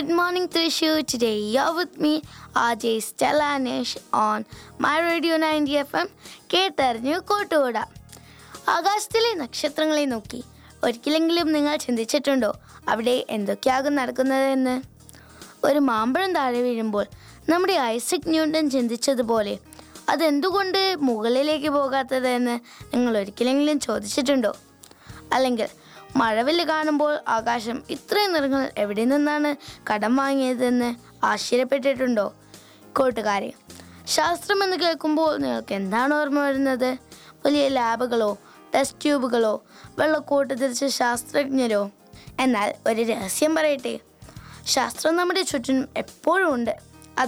Good morning, Trishu. Today you're with me, RJ Stella Nish, on My Radio 90 FM. കേട്ടറിഞ്ഞു കോട്ടുകൂട ആകാശത്തിലെ നക്ഷത്രങ്ങളെ നോക്കി ഒരിക്കലെങ്കിലും നിങ്ങൾ ചിന്തിച്ചിട്ടുണ്ടോ അവിടെ എന്തൊക്കെയാകും നടക്കുന്നതെന്ന് ഒരു മാമ്പഴം താഴെ വീഴുമ്പോൾ നമ്മുടെ ഐസക് ന്യൂട്ടൻ ചിന്തിച്ചതുപോലെ അതെന്തുകൊണ്ട് മുകളിലേക്ക് പോകാത്തത് എന്ന് നിങ്ങൾ ഒരിക്കലെങ്കിലും ചോദിച്ചിട്ടുണ്ടോ അല്ലെങ്കിൽ മഴവില്ല് കാണുമ്പോൾ ആകാശം ഇത്രയും നിറങ്ങൾ എവിടെ നിന്നാണ് കടം വാങ്ങിയതെന്ന് ആശ്ചര്യപ്പെട്ടിട്ടുണ്ടോ കൂട്ടുകാരെ ശാസ്ത്രം എന്ന് കേൾക്കുമ്പോൾ നിങ്ങൾക്ക് എന്താണ് ഓർമ്മ വരുന്നത് വലിയ ലാബുകളോ ടെസ്റ്റ് ട്യൂബുകളോ വെള്ളക്കോട്ട് തിരിച്ച ശാസ്ത്രജ്ഞരോ എന്നാൽ ഒരു രഹസ്യം പറയട്ടെ ശാസ്ത്രം നമ്മുടെ ചുറ്റിനും എപ്പോഴും ഉണ്ട്